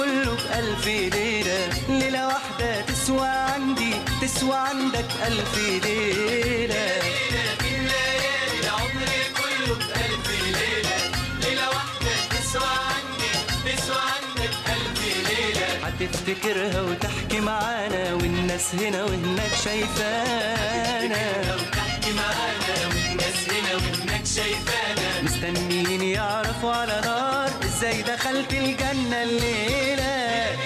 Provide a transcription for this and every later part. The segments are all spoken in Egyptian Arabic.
كله بألف ليلة ليلة واحدة تسوى عندي تسوى عندك ألف ليلة العمر كله بألف ليلة ليلة واحدة تسوى عندي تسوى عندك ألف ليلة هتفتكرها وتحكي معانا والناس هنا وهناك شايفانا وتحكي معانا والناس هنا وهناك شايفانا مستنيين يعرفوا على نار ازاي دخلت الجنة الليلة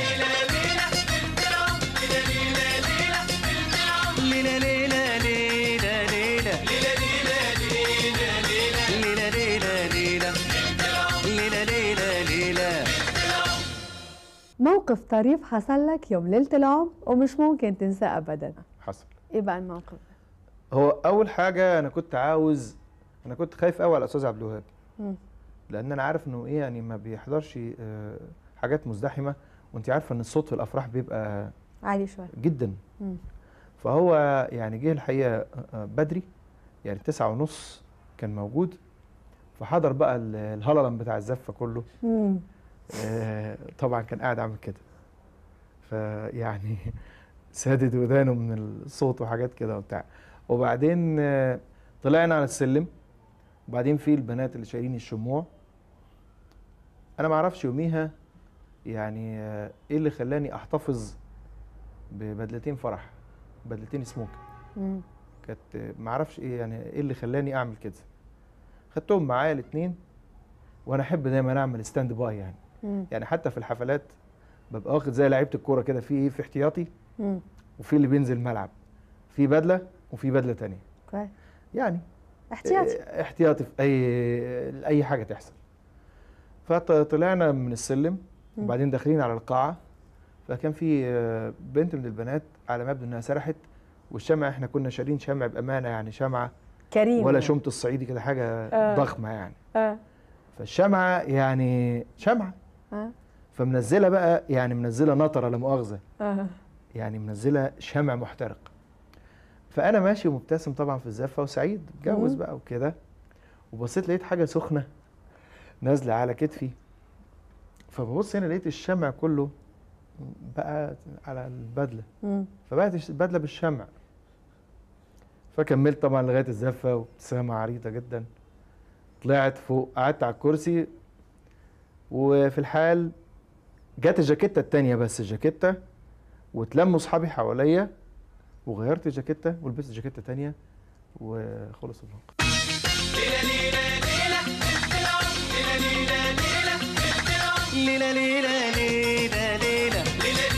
ليلة ليلة ليلة ليلة ليلة ليلة ليلة ليلة ليلة ليلة موقف طريف حصل لك يوم ليلة العمر ومش ممكن تنساه أبدا حصل إيه بقى الموقف ده؟ هو اول حاجه انا كنت عاوز انا كنت خايف قوي على الاستاذ عبد الوهاب مم. لان انا عارف انه ايه يعني ما بيحضرش آه، حاجات مزدحمه وانت عارفه ان الصوت في الافراح بيبقى عالي شوي جدا مم. فهو يعني جه الحقيقه آه، بدري يعني تسعة ونص كان موجود فحضر بقى ال- الهللم بتاع الزفه كله مم. آه، طبعا كان قاعد عامل كده فيعني سادد ودانه من الصوت وحاجات كده وبتاع وبعدين آه، طلعنا على السلم وبعدين في البنات اللي شايلين الشموع انا ما اعرفش يوميها يعني آه، ايه اللي خلاني احتفظ ببدلتين فرح بدلتين سموك مم. كانت ما اعرفش ايه يعني ايه اللي خلاني اعمل كده خدتهم معايا الاثنين وانا احب دايما اعمل ستاند باي يعني مم. يعني حتى في الحفلات ببقى واخد زي لعيبه الكوره كده في ايه في احتياطي مم. وفي اللي بينزل الملعب في بدله وفي بدله تانية كويس يعني احتياطي إيه، احتياطي في اي اي حاجه تحصل فطلعنا من السلم مم. وبعدين داخلين على القاعه فكان في آه، بنت من البنات على ما يبدو انها سرحت والشمع احنا كنا شارين شمع بامانه يعني شمعه كريم ولا يعني. شمت الصعيدي كده حاجه آه. ضخمه يعني اه فالشمعه يعني شمعه اه فمنزله بقى يعني منزله نطره لا مؤاخذه اه يعني منزله شمع محترق فانا ماشي ومبتسم طبعا في الزفه وسعيد متجوز مم. بقى وكده وبصيت لقيت حاجه سخنه نازله على كتفي فببص هنا لقيت الشمع كله بقى على البدله مم. فبقت البدله بالشمع فكملت طبعا لغايه الزفه وابتسامه عريضه جدا طلعت فوق قعدت على الكرسي وفي الحال جت الجاكيته التانية بس الجاكيته واتلموا اصحابي حواليا وغيرت الجاكيته ولبست جاكيته تانية وخلص الموقف ليلة ليلة ليلة ليلة ليلة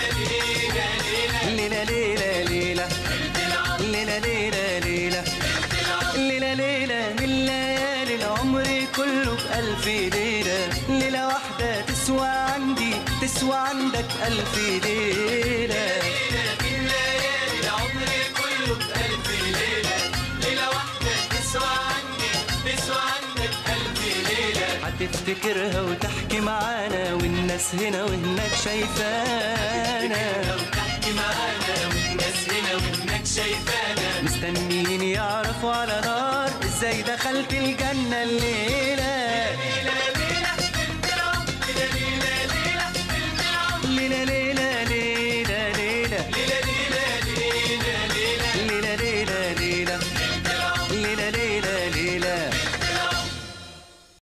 ليلة ليلة ليلة ليلة ليلة ليلة ليلة من ليالي العمر كله بألف ليلة ليلة واحدة تسوى عندي تسوى عندك ألف ليلة العمر كله بألف ليلة ليلة واحدة تسوى عندي تسوى عندك ألف ليلة هتفتكرها وتحكي معانا والناس هنا وهناك شايفانا وتحكي معانا والناس هنا وهناك شايفانا مستنيين يعرفوا على نار ازاي دخلت الجنة الليلة